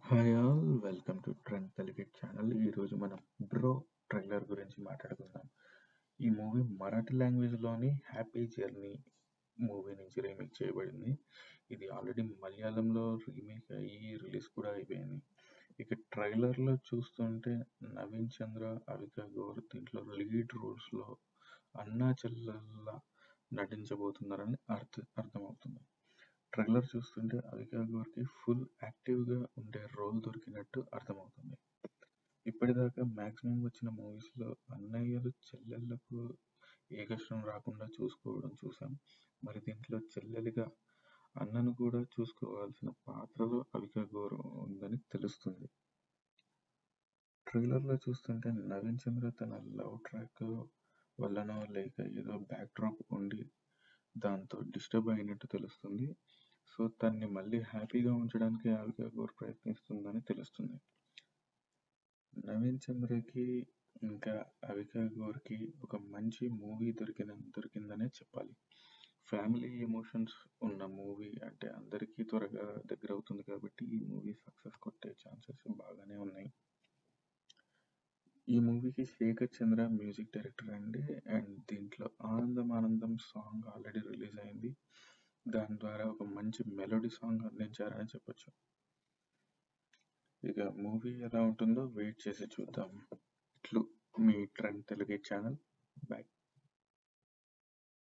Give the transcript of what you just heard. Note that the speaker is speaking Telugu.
hi all welcome to trend Telugu channel ఈరోజు మనం బ్రో ట్రైలర్ గురించి మాట్లాడుకుందాం ఈ మూవీ మరాఠీ లాంగ్వేజ్లోని హ్యాపీ జర్నీ మూవీ నుంచి రీమేక్ చేయబడింది ఇది ఆల్రెడీ మలయాళంలో రీమేక్ అయ్యి రిలీజ్ కూడా అయిపోయింది ఇక ట్రైలర్లో చూస్తుంటే నవీన్ చంద్ర అవిక గౌర్ దీంట్లో లీడ్ రోల్స్లో అన్నా చెల్లెళ్ళ నటించబోతున్నారని అర్థ అర్థమవుతుంది ట్రైలర్ చూస్తుంటే అవికా గౌర్కి ఫుల్ యాక్టివ్గా ఉండే రోల్ దొరికినట్టు అర్థమవుతుంది ఇప్పటిదాకా మ్యాక్సిమం వచ్చిన మూవీస్లో అన్నయ్యలు చెల్లెళ్ళకు ఏ కష్టం రాకుండా చూసుకోవడం చూసాం మరి దీంట్లో చెల్లెలిగా అన్నను కూడా చూసుకోవాల్సిన పాత్రలో అవికా గౌర్ ఉందని తెలుస్తుంది ట్రైలర్లో చూస్తుంటే నవీన్ చంద్ర తన లవ్ ట్రాక్ వల్లనో లేక ఏదో బ్యాక్ డ్రాప్ ఉండి దాంతో డిస్టర్బ్ అయినట్టు తెలుస్తుంది సో తన్ని మళ్ళీ హ్యాపీగా ఉంచడానికి అవికా గౌర్ ప్రయత్నిస్తుందని తెలుస్తుంది నవీన్ చంద్రకి ఇంకా అవికా గౌర్కి ఒక మంచి మూవీ దొరికిన దొరికిందనే చెప్పాలి ఫ్యామిలీ ఎమోషన్స్ ఉన్న మూవీ అంటే అందరికీ త్వరగా దగ్గర అవుతుంది కాబట్టి ఈ మూవీ సక్సెస్ కొట్టే ఛాన్సెస్ బాగానే ఉన్నాయి ఈ మూవీకి శేఖర్ చంద్ర మ్యూజిక్ డైరెక్టర్ అండి అండ్ దీంట్లో ఆనందం ఆనందం సాంగ్ ఆల్రెడీ రిలీజ్ అయింది దాని ద్వారా ఒక మంచి మెలోడీ సాంగ్ అందించారని చెప్పొచ్చు ఇక మూవీ ఎలా ఉంటుందో వెయిట్ చేసి చూద్దాం ఇట్లు మీ ట్రెండ్ తెలుగు ఛానల్ బాయ్